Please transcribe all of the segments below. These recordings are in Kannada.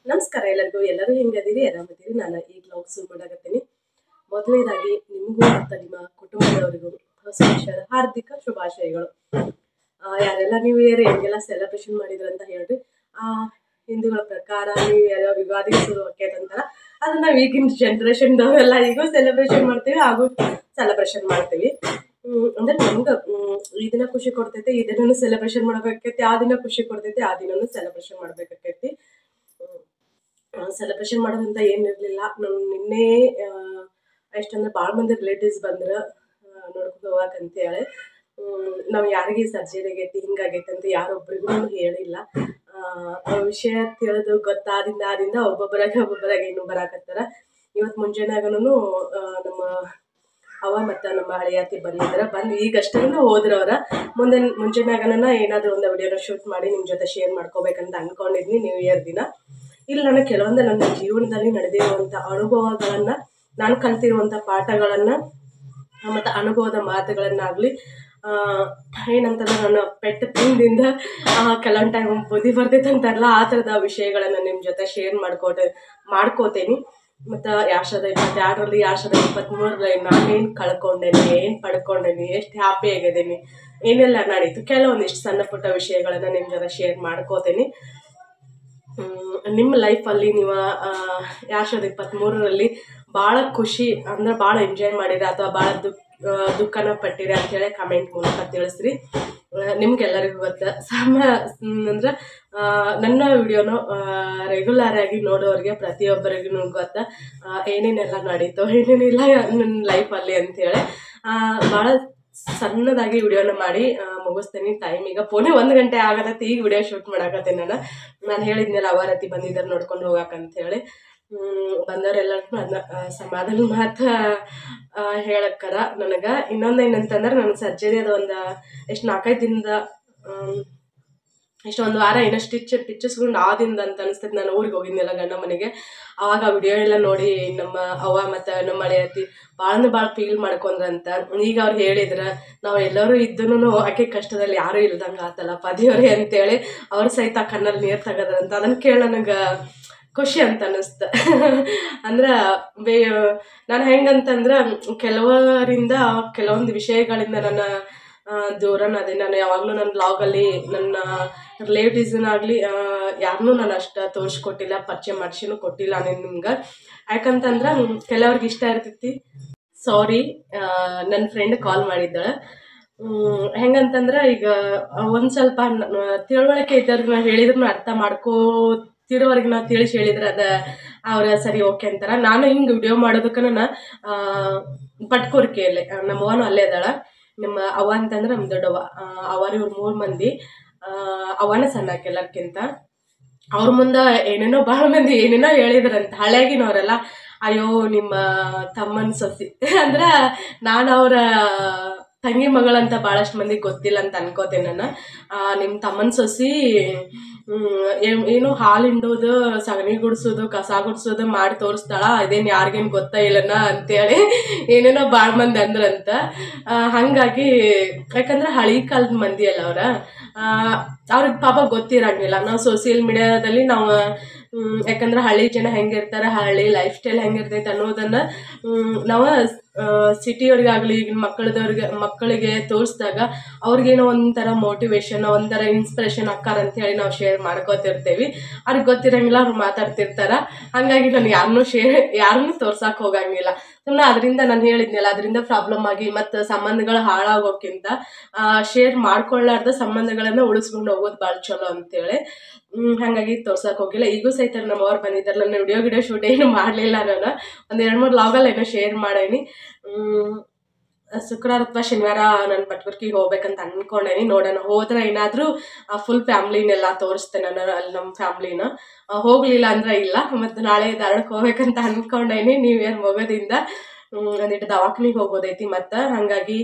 ನಮಸ್ಕಾರ ಎಲ್ಲರಿಗೂ ಎಲ್ಲರೂ ಹೆಂಗದಿರಿ ಆರಾಮದಿರಿ ನಾನು ಈಗ ವ್ಲಾಗ್ ಶುರು ಮಾಡಾಕತ್ತೀನಿ ಮೊದಲನೇದಾಗಿ ನಿಮಗೂ ಮತ್ತು ನಿಮ್ಮ ಕುಟುಂಬದವರಿಗೂ ಹೊಸ ವರ್ಷದ ಹಾರ್ದಿಕ ಶುಭಾಶಯಗಳು ಆ, ಯಾರೆಲ್ಲ ನ್ಯೂ ಇಯರ್ ಹೆಂಗೆಲ್ಲ ಸೆಲೆಬ್ರೇಷನ್ ಮಾಡಿದ್ರು ಅಂತ ಹೇಳ್ರಿ ಆ, ಹಿಂದೂಗಳ ಪ್ರಕಾರ ನ್ಯೂ ಇಯರ್ ಯುಗಾದಿ ಶುರು ಆಕೈತಂತಾರ ಅದನ್ನ ನಾವು ಈಗಿನ ಜನ್ರೇಷನ್ದವೆಲ್ಲ ಈಗೂ ಸೆಲೆಬ್ರೇಷನ್ ಮಾಡ್ತೀವಿ ಹಾಗೂ ಸೆಲೆಬ್ರೇಷನ್ ಮಾಡ್ತೀವಿ ಹ್ಮ್, ಅಂದ್ರೆ ನಮ್ಗೆ ಈ ದಿನ ಖುಷಿ ಕೊಡ್ತೈತೆ ಈ ದಿನನೂ ಸೆಲೆಬ್ರೇಷನ್ ಮಾಡ್ಬೇಕಾಕೈತಿ ಆ ದಿನ ಖುಷಿ ಕೊಡ್ತೈತಿ ಆ ದಿನನೂ ಸೆಲೆಬ್ರೇಷನ್ ಮಾಡ್ಬೇಕಾಕೈತಿ ಸೆಲೆಬ್ರೇಷನ್ ಮಾಡೋದಂತ ಏನಿರಲಿಲ್ಲ ನಾನು ನಿನ್ನೆ ಎಷ್ಟಂದ್ರೆ ಭಾಳ ಮಂದಿ ರಿಲೇಟಿವ್ಸ್ ಬಂದ್ರೆ ನೋಡ್ಕೊಂಡು ಹೋಗಕ್ಕಂತೇಳಿ ನಾವು ಯಾರಿಗೆ ಸರ್ಜರಿ ಆಗೈತಿ ಹಿಂಗಾಗೈತಿ ಅಂತ ಯಾರೊಬ್ರಿಗೂ ಹೇಳಿಲ್ಲ ಆ, ಆ ವಿಷಯ ತಿಳಿದು ಗೊತ್ತಾದಿಂದ ಆದಿಂದ ಒಬ್ಬೊಬ್ಬರಾಗ ಒಬ್ಬೊಬ್ಬರಾಗ ಇನ್ನೂ ಬರಾಕತ್ತಾರ ಇವತ್ತು ಮುಂಜಾನೆಗನು ನಮ್ಮ ಅವ ಮತ್ತು ನಮ್ಮ ಹಳೆಯತಿ ಬಂದಿದ್ರ ಬಂದು ಈಗಷ್ಟೇ ಹೋದ್ರವ್ರ ಮುಂದೆ ಮುಂಜಾನೆಗನ ಏನಾದರೂ ಒಂದು ವಿಡಿಯೋನ ಶೂಟ್ ಮಾಡಿ ನಿಮ್ಮ ಜೊತೆ ಶೇರ್ ಮಾಡ್ಕೋಬೇಕಂತ ಅನ್ಕೊಂಡಿದ್ನಿ ನ್ಯೂ ಇಯರ್ ದಿನ ಇಲ್ಲಿ ನಾನು ಕೆಲವೊಂದು ನನ್ನ ಜೀವನದಲ್ಲಿ ನಡೆದಿರುವಂಥ ಅನುಭವಗಳನ್ನು ನಾನು ಕಲ್ತಿರುವಂಥ ಪಾಠಗಳನ್ನು ಮತ್ತು ಅನುಭವದ ಮಾತುಗಳನ್ನಾಗಲಿ ಏನಂತಂದ್ರೆ ನನ್ನ ಪೆಟ್ಟು ತಿಂದಿಂದ ಕೆಲವೊಂದು ಟೈಮ್ ಬುದ್ಧಿ ಬರ್ತೈತೆ ಅಂತಾರಲ್ಲ ಆ ಥರದ ವಿಷಯಗಳನ್ನು ನಿಮ್ಮ ಜೊತೆ ಶೇರ್ ಮಾಡ್ಕೊತ ಮಾಡ್ಕೋತೀನಿ ಮತ್ತು ಎರಡು ಸಾವಿರದ ಇಪ್ಪತ್ತೆರಡರಲ್ಲಿ ಎರಡು ಸಾವಿರದ ಇಪ್ಪತ್ತ್ಮೂರರಲ್ಲಿ ನಾನೇನು ಕಳ್ಕೊಂಡೇನಿ ಏನು ಪಡ್ಕೊಂಡೇನಿ ಎಷ್ಟು ಹ್ಯಾಪಿ ಆಗಿದ್ದೀನಿ ಏನೆಲ್ಲ ನಡೀತು ಕೆಲವೊಂದಿಷ್ಟು ಸಣ್ಣ ಪುಟ್ಟ ವಿಷಯಗಳನ್ನು ನಿಮ್ಮ ಜೊತೆ ಶೇರ್ ಮಾಡ್ಕೋತೀನಿ ಮ್, ನಿಮ್ಮ ಲೈಫಲ್ಲಿ ನೀವು ಎರಡು ಸಾವಿರದ ಇಪ್ಪತ್ತ್ಮೂರರಲ್ಲಿ ಭಾಳ ಖುಷಿ ಅಂದ್ರೆ ಭಾಳ ಎಂಜಾಯ್ ಮಾಡಿರಿ ಅಥವಾ ಭಾಳ ದುಃಖ ಆ, ದುಃಖನ ಪಟ್ಟಿರಿ ಅಂತೇಳಿ ಕಮೆಂಟ್ ಮೂಲಕ ತಿಳಿಸ್ರಿ ಆ, ನಿಮ್ಗೆಲ್ಲರಿಗೂ ಗೊತ್ತ ಸಮ ಅಂದ್ರೆ ಆ, ನನ್ನ ವಿಡಿಯೋನು ರೆಗ್ಯುಲರ್ ಆಗಿ ನೋಡೋರಿಗೆ ಪ್ರತಿಯೊಬ್ಬರಿಗೂ ಗೊತ್ತ ಆ, ಏನೇನೆಲ್ಲ ನಡೀತು ಏನೇನಿಲ್ಲ ನನ್ನ ಲೈಫಲ್ಲಿ ಅಂತೇಳಿ ಭಾಳ ಸಣ್ಣದಾಗಿ ವಿಡಿಯೋನ ಮಾಡಿ ಆ, ಮುಗಿಸ್ತೀನಿ ಟೈಮ್ ಈಗ ಪೋನೆ ಒಂದು ಗಂಟೆ ಆಗತ್ತೆ ಈಗ ವಿಡಿಯೋ ಶೂಟ್ ಮಾಡಾಕತ್ತೀನಿ ನಾನು ನಾನು ಹೇಳಿದ್ನಲ್ಲ ಅವರತಿ ಬಂದಿದ್ದಾರೆ ನೋಡ್ಕೊಂಡು ಹೋಗಕ್ಕೆ ಹೇಳಿ ಬಂದವರೆಲ್ಲರೂ ಅದನ್ನ ಸಮಾಧಾನ ಮಾತು ಹೇಳಕ್ಕರ ನನಗೆ ಇನ್ನೊಂದು ಏನಂತಂದ್ರೆ ನನ್ನ ಸರ್ಜರಿ ಅದು ಒಂದು ಎಷ್ಟು ನಾಲ್ಕೈದು ದಿನದ ಆಮ್, ಎಷ್ಟು ಒಂದು ವಾರ ಏನೋ ಸ್ಟಿಚ್ ಪಿಚ್ಚಸ್ಕೊಂಡು ಆದಿಂದ ಅಂತ ಅನಿಸ್ತೈತೆ ನಾನು ಊರಿಗೆ ಹೋಗಿದ್ನಲ್ಲ ಗಂಡ ಮನೆಗೆ ಆವಾಗ ವಿಡಿಯೋ ಎಲ್ಲ ನೋಡಿ ನಮ್ಮ ಅವ್ವ ಮತ್ತು ನಮ್ಮ ಹಳೆಯತಿ ಭಾಳ ಅಂದ್ರೆ ಭಾಳ ಫೀಲ್ ಮಾಡ್ಕೊಂಡ್ರಂತ ಈಗ ಅವ್ರು ಹೇಳಿದ್ರ ನಾವು ಎಲ್ಲರೂ ಇದ್ದೂ ಆಕೆ ಕಷ್ಟದಲ್ಲಿ ಯಾರೂ ಇಲ್ದಂಗೆ ಆತಲ್ಲ ಪದಿಯವ್ರೆ ಅಂತೇಳಿ ಅವ್ರು ಸಹಿತ ಕಣ್ಣಲ್ಲಿ ನೀರು ತೆಗದ್ರಂತ ಅದನ್ನು ಕೇಳಿ ನನಗೆ ಖುಷಿ ಅಂತ ಅನ್ನಿಸ್ತು ಅಂದ್ರೆ ಬೇ ನಾನು ಹೆಂಗಂತಂದ್ರೆ ಕೆಲವರಿಂದ ಕೆಲವೊಂದು ವಿಷಯಗಳಿಂದ ನನ್ನ ಆ, ದೂರನ ಅದೇ ನಾನು ಯಾವಾಗಲೂ ನನ್ನ ಬ್ಲಾಗಲ್ಲಿ ನನ್ನ ರಿಲೇಟಿವ್ಸ್ನಾಗಲಿ ಯಾರನ್ನೂ ನಾನು ಅಷ್ಟು ತೋರಿಸ್ಕೊಟ್ಟಿಲ್ಲ ಪರಿಚಯ ಮಾಡಿಸಿನೂ ಕೊಟ್ಟಿಲ್ಲ ನಾನು ನಿಮ್ಗೆ ಯಾಕಂತಂದ್ರೆ ಮ್, ಕೆಲವ್ರಿಗೆ ಇಷ್ಟ ಇರ್ತೈತಿ ಸಾರಿ ನನ್ನ ಫ್ರೆಂಡ್ ಕಾಲ್ ಮಾಡಿದ್ದಾಳೆ ಮ್, ಹೆಂಗಂತಂದ್ರೆ ಈಗ ಒಂದು ಸ್ವಲ್ಪ ನ- ತಿಳುವಳಿಕೆ ಇದ್ದವ್ರಿಗೆ ನಾವು ಹೇಳಿದ್ರು ಅರ್ಥ ಮಾಡ್ಕೋತಿರೋರಿಗೆ ನಾವು ತಿಳಿಸಿ ಹೇಳಿದ್ರೆ ಅದ ಅವ್ರ ಸರಿ ಓಕೆ ಅಂತಾರ ನಾನು ಹಿಂಗೆ ವಿಡಿಯೋ ಮಾಡೋದಕ್ಕೆ ನಾನು ಪಟ್ಕೋರಿಕೆಯಲ್ಲಿ ನಮ್ಮ ಅವ್ವನೂ ಅಲ್ಲೇ ಇದ್ದಾಳ ನಮ್ಮ ಅವ್ವ ಅಂತಂದ್ರೆ ನಮ್ಮ ದೊಡ್ಡವ್ವ ಆ, ಅವ್ವಾರು ಇವ್ರು ಮೂರು ಮಂದಿ ಆ, ಅವ್ವನ ಸಣ್ಣಾಕಿ ಎಲ್ಲರ್ಕಿಂತ ಅವ್ರ ಮುಂದೆ ಏನೇನೋ ಭಾಳ ಮಂದಿ ಏನೇನೋ ಹೇಳಿದ್ರಂತ ಹಳೆಗಿನವರೆಲ್ಲ ಅಯ್ಯೋ ನಿಮ್ಮ ತಮ್ಮನ ಸೊಸಿ ಅಂದ್ರೆ ನಾನು ಅವರ ತಂಗಿ ಮಗಳಂತ ಭಾಳಷ್ಟು ಮಂದಿಗೆ ಗೊತ್ತಿಲ್ಲ ಅಂತ ಅನ್ಕೋತೇನೆ ನಾನು ನಿಮ್ಮ ತಮ್ಮನ ಸೊಸಿ ಹ್ಮ್, ಏನ್- ಏನು ಹಾಲು ಹಿಂಡೋದು ಸಗಣಿ ಗುಡಿಸೋದು ಕಸ ಗುಡಿಸೋದು ಮಾಡಿ ತೋರಿಸ್ತಾಳ ಇದೇನು ಯಾರಿಗೇನು ಗೊತ್ತಾ ಇಲ್ಲನ ಅಂತೇಳಿ ಏನೇನೋ ಭಾಳ ಮಂದಿ ಅಂದ್ರಂತ ಆ, ಹಾಗಾಗಿ ಯಾಕಂದ್ರೆ ಹಳಿ ಕಾಲದ ಮಂದಿ ಅಲ್ಲ ಅವ್ರ ಅವ್ರಿಗೆ ಪಾಪ ಗೊತ್ತಿರಂಗಿಲ್ಲ ನಾವು ಸೋಷಿಯಲ್ ಮೀಡಿಯಾದಲ್ಲಿ ನಾವು ಹ್ಮ್, ಯಾಕಂದ್ರೆ ಹಳ್ಳಿ ಜನ ಹೆಂಗಿರ್ತಾರೆ ಹಳ್ಳಿ ಲೈಫ್ ಸ್ಟೈಲ್ ಹೆಂಗಿರ್ತೈತೆ ಅನ್ನೋದನ್ನ ಹ್ಮ್, ನಾವು ಸಿಟಿಯವ್ರಿಗಾಗಲಿ ಈಗಿನ ಮಕ್ಕಳದವ್ರಿಗೆ ಮಕ್ಕಳಿಗೆ ತೋರಿಸಿದಾಗ ಅವ್ರಿಗೇನೋ ಒಂಥರ ಮೋಟಿವೇಶನ್ ಒಂಥರ ಇನ್ಸ್ಪಿರೇಷನ್ ಅಕ್ಕಾರ ಅಂತ ಹೇಳಿ ನಾವು ಶೇರ್ ಮಾಡ್ಕೋತಿರ್ತೀವಿ ಅವ್ರಿಗೆ ಗೊತ್ತಿರಂಗಿಲ್ಲ ಅವ್ರು ಮಾತಾಡ್ತಿರ್ತಾರ ಹಾಗಾಗಿ ನಾನು ಯಾರನ್ನೂ ಶೇರ್ ಯಾರನ್ನೂ ತೋರ್ಸಕ್ಕೆ ಹೋಗಂಗಿಲ್ಲ ಸುಮ್ಮನೆ ಅದರಿಂದ ನಾನು ಹೇಳಿದ್ನಲ್ಲ ಅದರಿಂದ ಪ್ರಾಬ್ಲಮ್ ಆಗಿ ಮತ್ತು ಸಂಬಂಧಗಳು ಹಾಳಾಗೋಕ್ಕಿಂತ ಶೇರ್ ಮಾಡ್ಕೊಳ್ಳಾರ್ದ ಸಂಬಂಧಗಳನ್ನು ಉಳಿಸ್ಕೊಂಡು ಹೋಗೋದು ಭಾಳ ಚಲೋ ಅಂತೇಳಿ ಹ್ಮ್, ಹಾಗಾಗಿ ತೋರ್ಸಕ್ಕೆ ಹೋಗಿಲ್ಲ ಈಗೂ ಸಹಿತ ನಮ್ಮ ಅವ್ರು ಬಂದಿದ್ದಾರೆ ನನ್ನ ವಿಡಿಯೋ ಗಿಡಿಯೋ ಶೂಟ್ ಏನು ಮಾಡಲಿಲ್ಲ ನಾನು ಒಂದು ಎರಡು ಮೂರು ಲಾಗಲ್ಲಿ ಏನೋ ಶೇರ್ ಮಾಡೇನಿ ಹ್ಮ್, ಶುಕ್ರವಾರ ಅಥವಾ ಶನಿವಾರ ನಾನು ಪಟ್ವರ್ಕಿಗೆ ಹೋಗ್ಬೇಕಂತ ಅನ್ಕೊಂಡೇನಿ ನೋಡೋಣ ಹೋದ್ರೆ ಏನಾದರೂ ಫುಲ್ ಫ್ಯಾಮ್ಲಿನೆಲ್ಲ ತೋರಿಸ್ತೇನೆ ನಾನು ಅಲ್ಲಿ ನಮ್ಮ ಫ್ಯಾಮ್ಲಿನ ಹೋಗಲಿಲ್ಲ ಅಂದ್ರೆ ಇಲ್ಲ ಮತ್ತು ನಾಳೆ ಧಾರವಾಡಕ್ಕೆ ಹೋಗ್ಬೇಕಂತ ಅನ್ಕೊಂಡೇನಿ ನ್ಯೂ ಇಯರ್ ಮುಗೋದಿಂದ ಹ್ಮ್, ಒಂದಿಟ್ಟು ದವಾಖಾನಿಗೆ ಹೋಗೋದೈತಿ ಮತ್ತು ಹಾಗಾಗಿ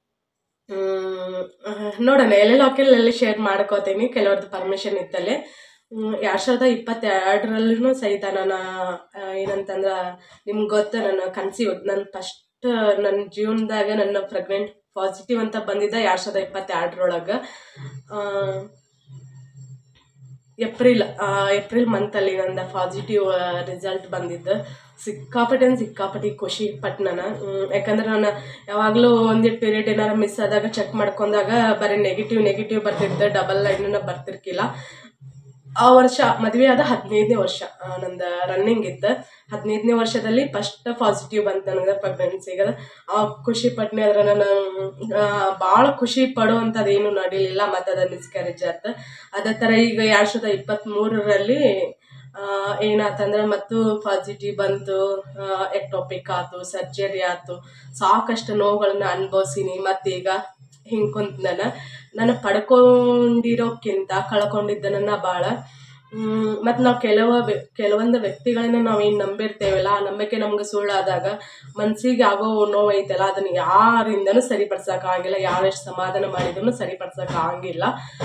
ಹ್ಮ್, ನೋಡೋಣ ಎಲ್ಲೆಲ್ಲ ಹೋಗಿ ಶೇರ್ ಮಾಡ್ಕೋತೀನಿ ಕೆಲವ್ರದ್ದು ಪರ್ಮಿಷನ್ ಇತ್ತಲ್ಲಿ ಎರಡು ಸಾವಿರದ ಇಪ್ಪತ್ತೆರಡರಲ್ಲೂ ಸಹಿತ ನಾನು ಆ, ಏನಂತಂದ್ರೆ ನಿಮ್ಗೆ ಗೊತ್ತು ನನ್ನ ಕನ್ಸೀವ್ ನನ್ನ ಫಸ್ಟ್ ನನ್ನ ಜೀವನದಾಗ ನನ್ನ ಪ್ರೆಗ್ನೆಂಟ್ ಪಾಸಿಟಿವ್ ಅಂತ ಬಂದಿದ್ದ ಎರಡು ಸಾವಿರದ ಇಪ್ಪತ್ತೆರಡರೊಳಗೆ ಏಪ್ರಿಲ್ ಏಪ್ರಿಲ್ ಮಂತಲ್ಲಿ ನಂದು ಪಾಸಿಟಿವ್ ರಿಸಲ್ಟ್ ಬಂದಿದ್ದು ಸಿಕ್ಕಾಪಟ್ಟೆ ಅಂದ್ರೆ ಸಿಕ್ಕಾಪಟ್ಟೆ ಖುಷಿ ಪಟ್ಟು ನಾನು ಹ್ಮ್, ಯಾಕಂದ್ರೆ ನಾನು ಯಾವಾಗಲೂ ಒಂದಿಟ್ಟು ಪೀರಿಯಡ್ ಏನಾರು ಮಿಸ್ ಆದಾಗ ಚೆಕ್ ಮಾಡ್ಕೊಂಡಾಗ ಬರೀ ನೆಗೆಟಿವ್ ನೆಗೆಟಿವ್ ಬರ್ತಿತ್ತು ಡಬಲ್ ಲೈನ್ ಬರ್ತಿರ್ಕಿಲ್ಲ ಆ ವರ್ಷ ಮದುವೆ ಆದ ಹದಿನೈದನೇ ವರ್ಷ ಆ, ನಂದು ರನ್ನಿಂಗ್ ಇತ್ತು ಹದಿನೈದನೇ ವರ್ಷದಲ್ಲಿ ಫಸ್ಟ್ ಪಾಸಿಟಿವ್ ಬಂತು ನನಗೆ ಪ್ರೆಗ್ನೆನ್ಸಿಗೆ ಆ ಖುಷಿ ಪಟ್ನೆ ಅದ್ರ ನಾನು ಭಾಳ ಖುಷಿ ಪಡುವಂಥದ್ದು ಏನು ನಡೀಲಿಲ್ಲ ಮತ್ತು ಅದು ಮಿಸ್ಕ್ಯಾರೇಜ್ ಆಯ್ತು ಅದೇ ಥರ ಈಗ ಎರಡು ಸಾವಿರದ ಇಪ್ಪತ್ತ್ಮೂರರಲ್ಲಿ ಏನಾತಂದ್ರೆ ಮತ್ತು ಪಾಸಿಟಿವ್ ಬಂತು ಎಕ್ಟೋಪಿಕ್ ಆಯ್ತು ಸರ್ಜರಿ ಆಯ್ತು ಸಾಕಷ್ಟು ನೋವುಗಳನ್ನ ಅನುಭವಿಸೀನಿ ಮತ್ತೀಗ ಹಿಂಗೆ ಕುಂತ ನಾನು ನಾನು ಪಡ್ಕೊಂಡಿರೋಕ್ಕಿಂತ ಕಳ್ಕೊಂಡಿದ್ದನನ್ನ ಭಾಳ ಮತ್ತು ನಾವು ಕೆಲವು ವ್ಯ- ಕೆಲವೊಂದು ವ್ಯಕ್ತಿಗಳನ್ನ ನಾವು ಏನು ನಂಬಿರ್ತೇವಲ್ಲ ಆ ನಂಬಿಕೆ ನಮ್ಗೆ ಸುಳ್ಳಾದಾಗ ಮನಸ್ಸಿಗೆ ಆಗೋ ನೋವು ಐತಲ್ಲ ಅದನ್ನು ಯಾರಿಂದನೂ ಸರಿಪಡ್ಸೋಕ್ಕಾಗಿಲ್ಲ ಯಾರೆಷ್ಟು ಸಮಾಧಾನ ಮಾಡಿದ್ರು ಸರಿಪಡ್ಸೋಕ್ಕಾಗಿಲ್ಲ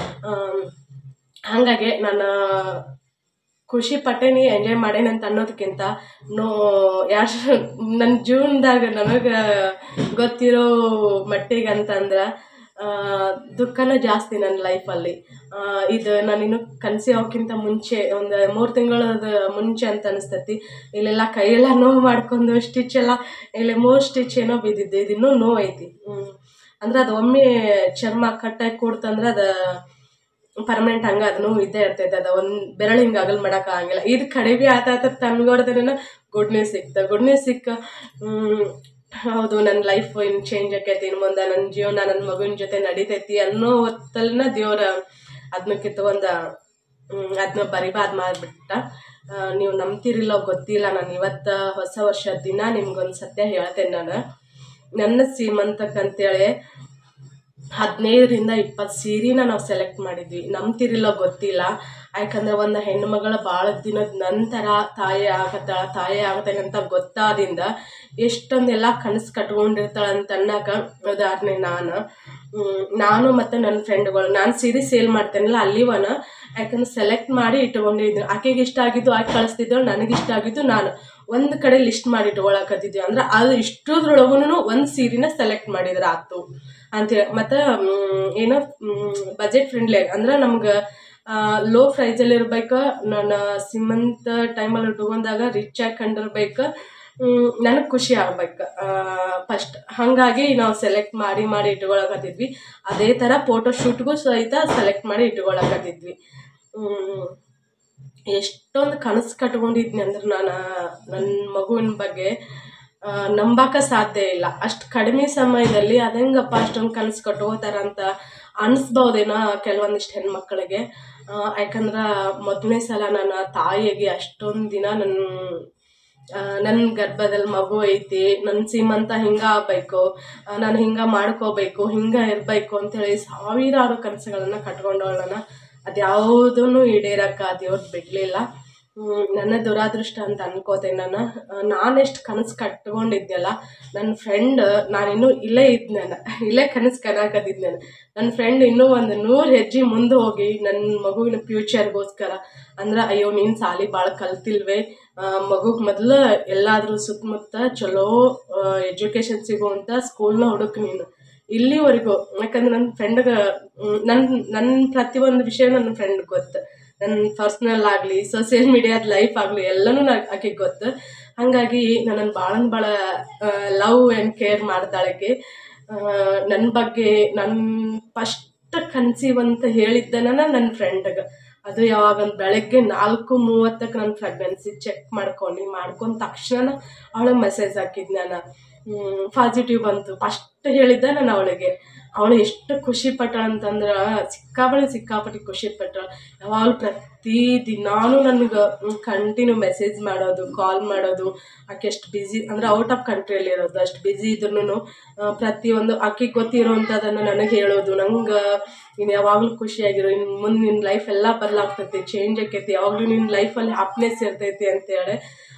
ಹಾಗಾಗಿ ನಾನು ಖುಷಿ ಪಟ್ಟೇನಿ ಎಂಜಾಯ್ ಮಾಡೇನಿ ಅಂತ ಅನ್ನೋದಕ್ಕಿಂತ ನೋ ಯಾರು ನನ್ನ ಜೀವನದಾಗ ನನಗೆ ಗೊತ್ತಿರೋ ಮಟ್ಟಿಗೆ ಅಂತಂದ್ರೆ ಆ, ದುಃಖನ ಜಾಸ್ತಿ ನನ್ನ ಲೈಫಲ್ಲಿ ಇದು ನಾನಿನ್ನು ಕನಸಿ ಹೋಗ್ಕಿಂತ ಮುಂಚೆ ಒಂದು ಮೂರು ತಿಂಗಳದ ಮುಂಚೆ ಅಂತ ಅನಿಸ್ತೈತಿ ಇಲ್ಲೆಲ್ಲ ಕೈಯೆಲ್ಲ ನೋವು ಮಾಡ್ಕೊಂಡು ಸ್ಟಿಚ್ ಎಲ್ಲ ಇಲ್ಲಿ ಮೂರು ಸ್ಟಿಚ್ ಏನೋ ಬಿದ್ದಿದ್ದು ಇದು ಇನ್ನೂ ನೋವು ಐತಿ ಹ್ಮ್. ಅಂದ್ರೆ ಅದು ಒಮ್ಮೆ ಚರ್ಮ ಕಟ್ಟಾಗಿ ಕೂಡ್ತಂದ್ರೆ ಅದು ಪರ್ಮನೆಂಟ್ ಹಂಗೆ ಅದನ್ನು ಇದ್ದೇ ಇರ್ತೈತೆ ಅದು ಒಂದು ಬೆರಳು ಹಿಂಗೆ ಅಗಲ್ ಮಾಡೋಕ್ಕಾಗಂಗಿಲ್ಲ ಇದು ಕಡಿಮೆ ಆತ ಆತ ತಂದ್ಕೊಡ್ದೇನ ಗುಡ್ ನ್ಯೂಸ್ ಸಿಕ್ತು ಗುಡ್ ನ್ಯೂಸ್ ಸಿಕ್ಕ ಹ್ಮ್, ಹೌದು ನನ್ನ ಲೈಫ್ ಇನ್ನು ಚೇಂಜ್ ಆಕೈತಿ ಇನ್ನು ಮುಂದೆ ನನ್ನ ಜೀವನ ನನ್ನ ಮಗುವಿನ ಜೊತೆ ನಡೀತೈತಿ ಅನ್ನೋ ಹೊತ್ತಲ್ಲಿನ ದೇವ್ರ ಅದನ್ನ ಕಿತ್ಕೊಂಡ ಅದನ್ನ ಬರಿಬಾದ್ ಮಾಡಿಬಿಟ್ಟ ನೀವು ನಂಬ್ತಿರಿಲ್ಲೋ ಗೊತ್ತಿಲ್ಲ ನಾನು ಇವತ್ತು ಹೊಸ ವರ್ಷದ ದಿನ ನಿಮ್ಗೊಂದು ಸತ್ಯ ಹೇಳ್ತೇನೆ ನಾನು ನನ್ನ ಸೀಮಂತಕ್ಕಂತೇಳಿ ಹದಿನೈದರಿಂದ ಇಪ್ಪತ್ತು ಸೀರೆನ ನಾವು ಸೆಲೆಕ್ಟ್ ಮಾಡಿದ್ವಿ ನಂಬ್ತಿರಿಲ್ಲ ಗೊತ್ತಿಲ್ಲ ಯಾಕಂದ್ರೆ ಒಂದು ಹೆಣ್ಮಗಳ ಭಾಳ ದಿನದ ನಂತರ ತಾಯಿ ಆಗತ್ತಾಳ ತಾಯಿ ಆಗತ್ತೇನೆ ಅಂತ ಗೊತ್ತಾದಿಂದ ಎಷ್ಟೊಂದೆಲ್ಲ ಕನಸು ಕಟ್ಕೊಂಡಿರ್ತಾಳೆ ಅಂತ ಅನ್ನಕ ಉದಾಹರಣೆ ನಾನು ಹ್ಮ್, ನಾನು ಮತ್ತು ನನ್ನ ಫ್ರೆಂಡ್ಗಳು ನಾನು ಸೀರೆ ಸೇಲ್ ಮಾಡ್ತೇನಲ್ಲ ಅಲ್ಲಿವನ ಯಾಕಂದ್ರೆ ಸೆಲೆಕ್ಟ್ ಮಾಡಿ ಇಟ್ಕೊಂಡಿದ್ದು ಆಕೆಗೆ ಇಷ್ಟ ಆಗಿದ್ದು ಆಕೆ ಕಳಿಸ್ತಿದ್ದಳು ನನಗೆ ಇಷ್ಟ ಆಗಿದ್ದು ನಾನು ಒಂದು ಕಡೆ ಲಿಸ್ಟ್ ಮಾಡಿ ಇಟ್ಕೊಳಕತ್ತಿದ್ವಿ ಅಂದ್ರೆ ಅದು ಇಷ್ಟೊದ್ರೊಳಗೂ ಒಂದು ಸೀರೆನ ಸೆಲೆಕ್ಟ್ ಮಾಡಿದ್ರೆ ಆತು ಅಂತೇಳಿ ಮತ್ತು ಏನೋ ಬಜೆಟ್ ಫ್ರೆಂಡ್ಲಿ ಅಂದ್ರೆ ನಮ್ಗೆ ಲೋ ಪ್ರೈಸಲ್ಲಿ ಇರ್ಬೇಕು ನಾನು ಸಿಮಂತ್ ಟೈಮಲ್ಲಿ ಉಟ್ಕೊಂಡಾಗ ರಿಚ್ ಆಗಿ ಕಂಡಿರ್ಬೇಕು ನನಗೆ ಖುಷಿ ಆಗ್ಬೇಕು ಫಸ್ಟ್ ಹಾಗಾಗಿ ನಾವು ಸೆಲೆಕ್ಟ್ ಮಾಡಿ ಮಾಡಿ ಇಟ್ಕೊಳಕತ್ತಿದ್ವಿ ಅದೇ ಥರ ಫೋಟೋ ಶೂಟ್ಗೂ ಸಹಿತ ಸೆಲೆಕ್ಟ್ ಮಾಡಿ ಇಟ್ಕೊಳಕತ್ತಿದ್ವಿ ಹ್ಮ್. ಎಷ್ಟೊಂದು ಕನಸು ಕಟ್ಕೊಂಡಿದ್ನಿ ಅಂದ್ರೆ ನಾನು ನನ್ನ ಮಗುವಿನ ಬಗ್ಗೆ ನಂಬಕ್ಕೆ ಸಾಧ್ಯ ಇಲ್ಲ ಅಷ್ಟು ಕಡಿಮೆ ಸಮಯದಲ್ಲಿ ಅದಂಗಪ್ಪ ಅಷ್ಟೊಂದು ಕನಸು ಕಟ್ಕೋತಾರ ಅಂತ ಅನಿಸ್ಬೋದೇನೋ ಕೆಲವೊಂದಿಷ್ಟು ಹೆಣ್ಮಕ್ಳಿಗೆ ಆ, ಯಾಕಂದ್ರೆ ಮೊದಲನೇ ಸಲ ನನ್ನ ತಾಯಿಗೆ ಅಷ್ಟೊಂದು ದಿನ ನನ್ನ ನನ್ನ ಗರ್ಭದಲ್ಲಿ ಮಗು ಐತಿ ನನ್ನ ಸೀಮಂತ ಹಿಂಗೆ ಆಗಬೇಕು ನಾನು ಹಿಂಗೆ ಮಾಡ್ಕೋಬೇಕು ಹಿಂಗೆ ಇರಬೇಕು ಅಂತೇಳಿ ಸಾವಿರಾರು ಕನಸುಗಳನ್ನು ಕಟ್ಕೊಂಡವಳನ್ನ ಅದು ಯಾವುದೂ ಈಡೇರಕ್ಕೆ ದೇವ್ರು ಬಿಡಲಿಲ್ಲ ನನ್ನ ದುರಾದೃಷ್ಟ ಅಂತ ಅನ್ಕೋತೇನೆ ನಾನು ನಾನೆಷ್ಟು ಕನಸು ಕಟ್ಕೊಂಡಿದ್ದೆಲ್ಲ ನನ್ನ ಫ್ರೆಂಡ್ ನಾನಿನ್ನೂ ಇಲ್ಲೇ ಇದ್ದು ನಾನು ಇಲ್ಲೇ ಕನಸು ಕನಾಕತ್ತಿದ್ದು ನಾನು ನನ್ನ ಫ್ರೆಂಡ್ ಇನ್ನೂ ಒಂದು ನೂರು ಹೆಜ್ಜೆ ಮುಂದೆ ಹೋಗಿ ನನ್ನ ಮಗುವಿನ ಫ್ಯೂಚರ್ಗೋಸ್ಕರ ಅಂದ್ರೆ ಅಯ್ಯೋ ನೀನು ಸಾಲಿ ಭಾಳ ಕಲ್ತಿಲ್ವೇ ಮಗುಗೆ ಮೊದಲು ಎಲ್ಲಾದರೂ ಸುತ್ತಮುತ್ತ ಚಲೋ ಎಜುಕೇಷನ್ ಸಿಗುವಂಥ ಸ್ಕೂಲ್ನ ಹುಡುಕ್ ನೀನು ಇಲ್ಲಿವರೆಗೂ ಯಾಕಂದ್ರೆ ನನ್ನ ಫ್ರೆಂಡ್ಗೆ ನನ್ನ ನನ್ನ ಪ್ರತಿಯೊಂದು ವಿಷಯ ನನ್ನ ಫ್ರೆಂಡ್ ಗೊತ್ತು ನನ್ನ ಪರ್ಸ್ನಲ್ ಆಗಲಿ ಸೋಷಿಯಲ್ ಮೀಡಿಯಾದ ಲೈಫ್ ಆಗಲಿ ಎಲ್ಲನೂ ನಾ ಆಕೆಗೆ ಗೊತ್ತು ಹಾಗಾಗಿ ನನ್ನನ್ನು ಭಾಳ ಭಾಳ ಲವ್ ಆ್ಯಂಡ್ ಕೇರ್ ಮಾಡ್ತಾಳೆ ಆಕೆ ನನ್ನ ಬಗ್ಗೆ ನನ್ನ ಫಸ್ಟ್ ಕನ್ಸೀವಂತ ಹೇಳಿದ್ದನ ನನ್ನ ಫ್ರೆಂಡ್ಗೆ ಅದು ಯಾವಾಗ ಒಂದ್ ಬೆಳಗ್ಗೆ ನಾಲ್ಕು ಮೂವತ್ತಕ್ಕೆ ನನ್ನ ಪ್ರೆಗ್ನೆನ್ಸಿ ಚೆಕ್ ಮಾಡ್ಕೊಂಡು ಮಾಡ್ಕೊಂಡ ತಕ್ಷಣ ಅವಳಿಗೆ ಮೆಸೇಜ್ ಹಾಕಿದ್ದು ನಾನು ಪಾಸಿಟಿವ್ ಬಂತು ಫಸ್ಟ್ ಹೇಳಿದ್ದೆ ನಾನು ಅವಳಿಗೆ ಅವಳು ಎಷ್ಟು ಖುಷಿ ಪಟ್ಟಳು ಅಂತಂದ್ರೆ ಸಿಕ್ಕಾಪಟ್ಟೆ ಸಿಕ್ಕಾಪಟ್ಟೆ ಖುಷಿ ಪಟ್ಟಳು ಯಾವಾಗಲೂ ಪ್ರತಿ ದಿನಾನು ನನಗೆ ಕಂಟಿನ್ಯೂ ಮೆಸೇಜ್ ಮಾಡೋದು ಕಾಲ್ ಮಾಡೋದು ಆಕೆ ಎಷ್ಟು ಬ್ಯುಸಿ ಅಂದರೆ ಔಟ್ ಆಫ್ ಕಂಟ್ರಿಯಲ್ಲಿ ಇರೋದು ಅಷ್ಟು ಬ್ಯುಸಿ ಇದ್ರೂ ಪ್ರತಿಯೊಂದು ಆಕೆಗೆ ಗೊತ್ತಿರೋವಂಥದ್ದನ್ನು ನನಗೆ ಹೇಳೋದು ನಂಗೆ ನೀನು ಯಾವಾಗಲೂ ಖುಷಿಯಾಗಿರೋ ಇನ್ನು ಮುಂದೆ ನಿನ್ನ ಲೈಫ್ ಎಲ್ಲ ಬದಲಾಗ್ತೈತಿ ಚೇಂಜ್ ಆಕೈತಿ ಯಾವಾಗಲೂ ನಿನ್ನ ಲೈಫಲ್ಲಿ ಹ್ಯಾಪಿನೆಸ್ ಇರ್ತೈತಿ ಅಂತೇಳಿ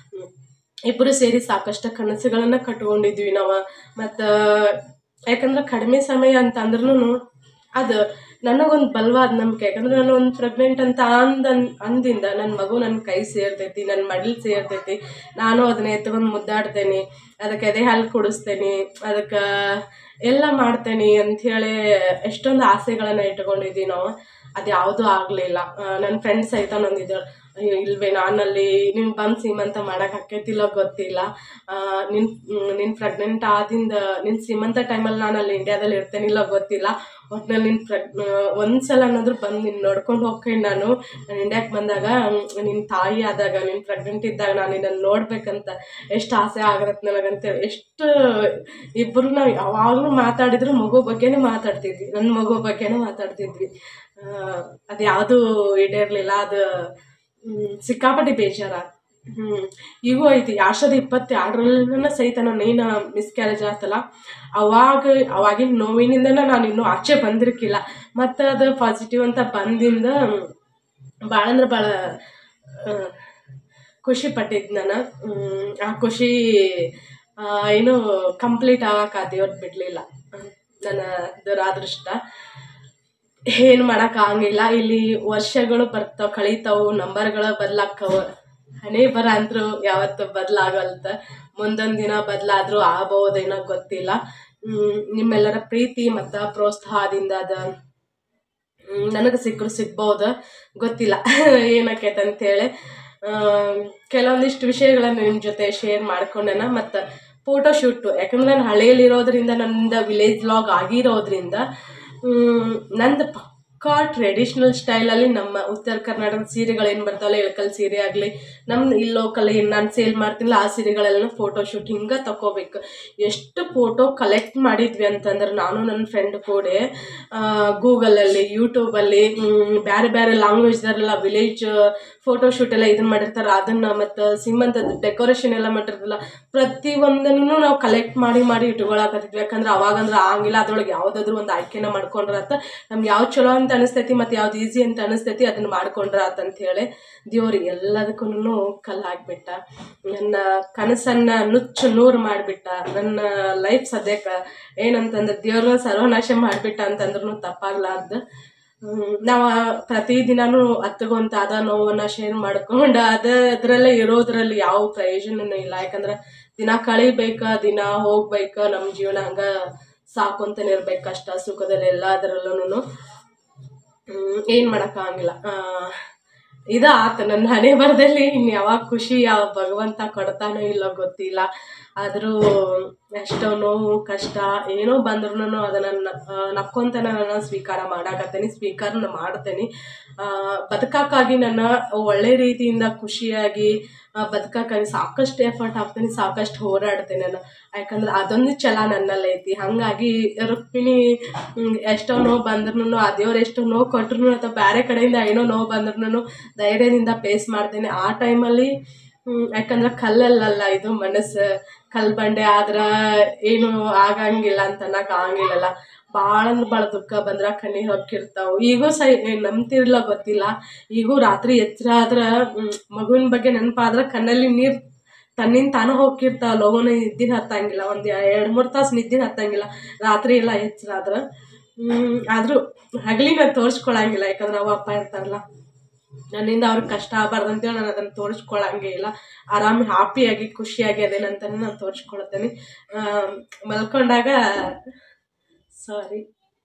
ಇಬ್ಬರು ಸೇರಿ ಸಾಕಷ್ಟು ಕನಸುಗಳನ್ನು ಕಟ್ಕೊಂಡಿದ್ವಿ ನಾವು ಮತ್ತು ಯಾಕಂದ್ರೆ ಕಡಿಮೆ ಸಮಯ ಅಂತ ಅಂದ್ರೂ ಅದು ನನಗೊಂದು ಬಲವಾದ ನಂಬಿಕೆ ಯಾಕಂದ್ರೆ ನಾನು ಒಂದು ಪ್ರೆಗ್ನೆಂಟ್ ಅಂತ ಅಂದ ಅಂದಿಂದ ನನ್ನ ಮಗು ನನ್ನ ಕೈ ಸೇರ್ತೈತಿ ನನ್ನ ಮಡ್ಲ್ ಸೇರ್ತೈತಿ ನಾನು ಅದನ್ನ ಎತ್ಕೊಂಡು ಮುದ್ದಾಡ್ತೇನೆ ಅದಕ್ಕೆ ಎದೆ ಹಾಲು ಕುಡಿಸ್ತೇನೆ ಅದಕ್ಕೆ ಎಲ್ಲ ಮಾಡ್ತೇನೆ ಅಂಥೇಳಿ ಎಷ್ಟೊಂದು ಆಸೆಗಳನ್ನು ಇಟ್ಕೊಂಡಿದ್ವಿ ನಾವು ಅದು ಯಾವುದೂ ಆಗಲಿಲ್ಲ ನನ್ನ ಫ್ರೆಂಡ್ಸ್ ಸಹಿತ ನಂದಿದ್ದಾಳೆ ಅಯ್ಯೋ ಇಲ್ವೇ ನಾನಲ್ಲಿ ನೀನು ಬಂದು ಸೀಮಂತ ಮಾಡೋಕೆ ಆಕೈತಿಲ್ಲ ಗೊತ್ತಿಲ್ಲ ನಿನ್ನ ನಿನ್ನ ಪ್ರೆಗ್ನೆಂಟ್ ಆದಿಂದ ನಿನ್ನ ಸೀಮಂತ ಟೈಮಲ್ಲಿ ನಾನು ಅಲ್ಲಿ ಇಂಡ್ಯಾದಲ್ಲಿ ಇರ್ತೇನಿಲ್ಲ ಗೊತ್ತಿಲ್ಲ ಒಟ್ನಲ್ಲಿ ನಿನ್ನ ಪ್ರೆಗ್ ಒಂದು ಸಲ ಅನ್ನೋದ್ರು ಬಂದು ನಿನ್ನ ನೋಡ್ಕೊಂಡು ಹೋಗ್ತೀನಿ ನಾನು ನಾನು ಇಂಡ್ಯಾಕ್ಕೆ ಬಂದಾಗ ನಿನ್ನ ತಾಯಿ ಆದಾಗ ನಿನ್ನ ಪ್ರೆಗ್ನೆಂಟ್ ಇದ್ದಾಗ ನಾನು ನಿನ್ನನ್ನು ನೋಡ್ಬೇಕಂತ ಎಷ್ಟು ಆಸೆ ಆಗತ್ತೆ ನನಗಂತೇಳಿ ಎಷ್ಟು ಇಬ್ಬರು ನಾವು ಯಾವಾಗಲೂ ಮಾತಾಡಿದ್ರು ಮಗು ಬಗ್ಗೆನೇ ಮಾತಾಡ್ತಿದ್ವಿ ನನ್ನ ಮಗು ಬಗ್ಗೆನೇ ಮಾತಾಡ್ತಿದ್ವಿ ಅದು ಯಾವುದೂ ಈಡೇರಲಿಲ್ಲ ಅದು ಹ್ಮ್, ಸಿಕ್ಕಾಪಟ್ಟೆ ಬೇಜಾರ ಹ್ಞೂ ಈಗೂ ಐತಿ ಎರಡು ಸಾವಿರದ ಇಪ್ಪತ್ತೆರಡರಲ್ಲೂ ಸಹಿತ ನಾನು ಏನು ಮಿಸ್ಕ್ಯಾರೇಜ್ ಆತಲ್ಲ ಅವಾಗ ಅವಾಗಿನ ನೋವಿನಿಂದನೇ ನಾನು ಇನ್ನೂ ಆಚೆ ಬಂದಿರ್ಕಿಲ್ಲ ಮತ್ತು ಅದು ಪಾಸಿಟಿವ್ ಅಂತ ಬಂದಿಂದ ಭಾಳ ಅಂದ್ರೆ ಭಾಳ ಖುಷಿ ಪಟ್ಟಿದ್ದು ನಾನು ಹ್ಮ್, ಆ ಖುಷಿ ಆ, ಏನು ಕಂಪ್ಲೀಟ್ ಆಗಕ್ಕೆ ಆ ದೇವ್ರು ಬಿಡಲಿಲ್ಲ ನನ್ನ ದುರಾದೃಷ್ಟ ಏನು ಮಾಡೋಕ್ಕಾಗಿಲ್ಲ ಇಲ್ಲಿ ವರ್ಷಗಳು ಬರ್ತಾವೆ ಕಳೀತಾವು ನಂಬರ್ಗಳು ಬದಲಾಕ್ಕವು ಹಣೆ ಬರ ಅಂತರೂ ಯಾವತ್ತೂ ಬದಲಾಗಲ್ತ ಮುಂದೊಂದು ದಿನ ಬದಲಾದರೂ ಆಗ್ಬೋದೇನೋ ಗೊತ್ತಿಲ್ಲ ಹ್ಮ್, ನಿಮ್ಮೆಲ್ಲರ ಪ್ರೀತಿ ಮತ್ತು ಪ್ರೋತ್ಸಾಹದಿಂದ ಅದು ನನಗೆ ಸಿಕ್ಕರು ಸಿಗ್ಬೋದು ಗೊತ್ತಿಲ್ಲ ಏನಕ್ಕೈತೆ ಅಂತೇಳಿ ಕೆಲವೊಂದಿಷ್ಟು ವಿಷಯಗಳನ್ನು ನಿಮ್ಮ ಜೊತೆ ಶೇರ್ ಮಾಡ್ಕೊಂಡೆನ ಮತ್ತು ಫೋಟೋ ಶೂಟು ಯಾಕಂದ್ರೆ ನಾನು ಹಳ್ಳಿಯಲ್ಲಿರೋದ್ರಿಂದ ನನ್ನದು ವಿಲೇಜ್ ವ್ಲಾಗ್ ಆಗಿರೋದ್ರಿಂದ ಮ್, ನಂದು ಪಕ್ಕಾ ಟ್ರೆಡಿಷ್ನಲ್ ಸ್ಟೈಲಲ್ಲಿ ನಮ್ಮ ಉತ್ತರ ಕರ್ನಾಟಕದ ಸೀರೆಗಳು ಏನು ಬರ್ತಾವಲ್ಲ ಇಳಕಲ್ ಸೀರೆ ಆಗಲಿ ನಮ್ಮ ಇಲ್ಲಿ ಲೋಕಲ್ ಏನು ನಾನು ಸೇಲ್ ಮಾಡ್ತೀನಲ್ಲ ಆ ಸೀರೆಗಳೆಲ್ಲ ಫೋಟೋ ಶೂಟ್ ಹಿಂಗೆ ತಗೋಬೇಕು ಎಷ್ಟು ಫೋಟೋ ಕಲೆಕ್ಟ್ ಮಾಡಿದ್ವಿ ಅಂತಂದ್ರೆ ನಾನು ನನ್ನ ಫ್ರೆಂಡ್ ಕೂಡ ಗೂಗಲಲ್ಲಿ ಯೂಟ್ಯೂಬಲ್ಲಿ ಬೇರೆ ಬೇರೆ ಲ್ಯಾಂಗ್ವೇಜ್ದರೆಲ್ಲ ವಿಲೇಜ್ ಫೋಟೋ ಶೂಟ್ ಎಲ್ಲ ಇದನ್ನ ಮಾಡಿರ್ತಾರೆ ಅದನ್ನು ಮತ್ತು ಸಿಂಹಂತದ್ದು ಡೆಕೋರೇಷನ್ ಎಲ್ಲ ಮಾಡಿರ್ತಾರಲ್ಲ ಪ್ರತಿಯೊಂದನ್ನು ನಾವು ಕಲೆಕ್ಟ್ ಮಾಡಿ ಮಾಡಿ ಇಟ್ಕೊಳಕತ್ತಿದ್ವಿ ಯಾಕಂದ್ರೆ ಅವಾಗಂದ್ರೆ ಆಗಿಲ್ಲ ಅದ್ರೊಳಗೆ ಯಾವುದಾದ್ರೂ ಒಂದು ಆಯ್ಕೆನ ಮಾಡ್ಕೊಂಡ್ರೆ ಆತ ನಮ್ಗೆ ಯಾವ್ದು ಚಲೋ ಅಂತ ಅನಿಸ್ತೈತಿ ಮತ್ತು ಯಾವ್ದು ಈಸಿ ಅಂತ ಅನಿಸ್ತೈತಿ ಅದನ್ನು ಮಾಡ್ಕೊಂಡ್ರೆ ಆತ ಅಂತೇಳಿ ದೇವ್ರಿಗೆ ಎಲ್ಲದಕ್ಕೂ ಕಲ್ಲು ಹಾಕ್ಬಿಟ್ಟ ನನ್ನ ಕನಸನ್ನು ನುಚ್ಚು ನೂರು ಮಾಡಿಬಿಟ್ಟ ನನ್ನ ಲೈಫ್ ಸದ್ಯಕ್ಕೆ ಏನಂತಂದ್ರೆ ದೇವ್ರನ್ನ ಸರ್ವನಾಶ ಮಾಡಿಬಿಟ್ಟ ಅಂತಂದ್ರೂ ತಪ್ಪಾಗ್ಲಾರ್ದು ನಾವು ಪ್ರತಿದಿನನೂ ಹತ್ಕೊಂತ ಅದ ನೋವನ್ನು ಶೇರ್ ಮಾಡ್ಕೊಂಡು ಅದ ಅದರಲ್ಲೇ ಇರೋದ್ರಲ್ಲಿ ಯಾವ ಪ್ರಯೋಜನನೂ ಇಲ್ಲ ಯಾಕಂದ್ರೆ ದಿನ ಕಳಿಬೇಕ ದಿನ ಹೋಗ್ಬೇಕ ನಮ್ಮ ಜೀವನ ಹಂಗೆ ಸಾಕೊಂತಾನೆ ಇರ್ಬೇಕು ಕಷ್ಟ ಸುಖದಲ್ಲಿ ಎಲ್ಲದರಲ್ಲೂ ಏನು ಮಾಡೋಕ್ಕಾಗಿಲ್ಲ ಇದು ಆತು ನನ್ನ ಹಣೆ ಬರದಲ್ಲಿ ಇನ್ನು ಯಾವಾಗ ಖುಷಿ ಯಾವ ಭಗವಂತ ಕೊಡ್ತಾನೋ ಇಲ್ಲೋ ಗೊತ್ತಿಲ್ಲ ಆದರೂ ಎಷ್ಟೋ ನೋವು ಕಷ್ಟ ಏನೋ ಬಂದ್ರೂ ಅದನ್ನು ನಕ್ಕೊಂತನ ನಾನು ಸ್ವೀಕಾರ ಮಾಡಾಕತ್ತೇನೆ ಸ್ವೀಕಾರನ ಮಾಡ್ತೇನೆ ಬದುಕಕ್ಕಾಗಿ ನನ್ನ ಒಳ್ಳೆ ರೀತಿಯಿಂದ ಖುಷಿಯಾಗಿ ಬದುಕಕ್ಕಾಗಿ ಸಾಕಷ್ಟು ಎಫರ್ಟ್ ಹಾಕ್ತೀನಿ ಸಾಕಷ್ಟು ಹೋರಾಡ್ತೇನೆ ನಾನು ಯಾಕಂದ್ರೆ ಅದೊಂದು ಛಲ ನನ್ನಲ್ಲಿ ಐತಿ ಹಾಗಾಗಿ ರುಕ್ಮಿಣಿ ಹ್ಮ್, ಎಷ್ಟೋ ನೋವು ಬಂದ್ರೂ ಆ ದೇವ್ರು ಎಷ್ಟೋ ನೋವು ಕೊಟ್ರು ಅಥವಾ ಬೇರೆ ಕಡೆಯಿಂದ ಏನೋ ನೋವು ಬಂದ್ರೂ ಧೈರ್ಯದಿಂದ ಫೇಸ್ ಮಾಡ್ತೇನೆ ಆ ಟೈಮಲ್ಲಿ ಯಾಕಂದ್ರೆ ಕಲ್ಲಲ್ಲಲ್ಲ ಇದು ಮನಸ್ಸು ಕಲ್ಲು ಬಂಡೆ ಆದ್ರೆ ಏನು ಆಗಂಗಿಲ್ಲ ಅಂತ ಅನ್ನಕ್ಕೆ ಆಗಂಗಿಲ್ಲಲ್ಲ ಭಾಳ ಅಂದ್ರೆ ಭಾಳ ದುಃಖ ಬಂದ್ರೆ ಕಣ್ಣೀರು ಹೊಕ್ಕಿರ್ತಾವೆ ಈಗೂ ಸಹ ಏನ್ ನಂಬ್ತಿರಲ್ಲ ಗೊತ್ತಿಲ್ಲ ಈಗೂ ರಾತ್ರಿ ಎಚ್ಚರ ಆದ್ರೆ ಮಗುವಿನ ಬಗ್ಗೆ ನೆನಪಾದ್ರೆ ಕಣ್ಣಲ್ಲಿ ನೀರು ತನ್ನಿಂದ ತಾನು ಹೋಗಿರ್ತಾವ ಲೋಗನ ನಿದ್ದಿನ ಹತ್ತಂಗಿಲ್ಲ ಒಂದು ಎರಡು ಮೂರು ತಾಸು ನಿದ್ದಿನ ಹತ್ತಂಗಿಲ್ಲ ರಾತ್ರಿ ಎಲ್ಲ ಎಚ್ಚರ ಆದ್ರೆ ಆದರೂ ಹಗಲಿ ನಾನು ತೋರಿಸ್ಕೊಳಂಗಿಲ್ಲ ಯಾಕಂದ್ರೆ ಅವ ಅಪ್ಪ ಇರ್ತಾರಲ್ಲ ನನ್ನಿಂದ ಅವ್ರಿಗೆ ಕಷ್ಟ ಆಗಬಾರ್ದು ಅಂತೇಳಿ ನಾನು ಅದನ್ನು ತೋರಿಸ್ಕೊಳಂಗೆ ಇಲ್ಲ ಆರಾಮ್ ಹ್ಯಾಪಿಯಾಗಿ ಖುಷಿಯಾಗಿ ಅದೇನಂತ ನಾನು ತೋರಿಸ್ಕೊಳ್ತೇನೆ ಮಲ್ಕೊಂಡಾಗ ಸಾರಿ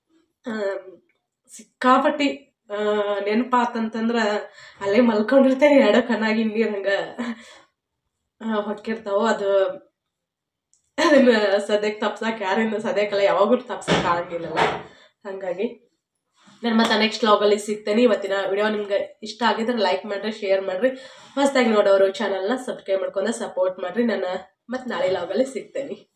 ಸಿಕ್ಕಾಪಟ್ಟಿ ನೆನಪಾತಂತಂದ್ರೆ ಅಲ್ಲೇ ಮಲ್ಕೊಂಡಿರ್ತೇನೆ ಎರಡು ಕಣ್ಣಾಗಿ ನೀರು ಹಂಗೆ ಹೊಕ್ಕಿರ್ತಾವೆ ಅದು ಅದನ್ನು ಸದ್ಯಕ್ಕೆ ತಪ್ಸಕ್ಕೆ ಯಾರಿಂದ ಸದ್ಯಕ್ಕಲ್ಲ ಯಾವಾಗೂ ತಪ್ಸಕ್ಕೆ ಆಗಂಗಿಲ್ಲಲ್ಲ ಹಾಗಾಗಿ ನಾನು ಮತ್ತೆ ನೆಕ್ಸ್ಟ್ ಲಾಗಲ್ಲಿ ಸಿಗ್ತೇನೆ ಇವತ್ತಿನ ವಿಡಿಯೋ ನಿಮ್ಗೆ ಇಷ್ಟ ಆಗಿದ್ರೆ ಲೈಕ್ ಮಾಡಿರಿ ಶೇರ್ ಮಾಡಿರಿ ಹೊಸದಾಗಿ ನೋಡೋರು ಚಾನಲ್ನ ಸಬ್ಸ್ಕ್ರೈಬ್ ಮಾಡ್ಕೊಂಡು ಸಪೋರ್ಟ್ ಮಾಡಿರಿ ನಾನು ಮತ್ತೆ ನಾಳೆ ಲಾಗಲ್ಲಿ ಸಿಗ್ತೇನೆ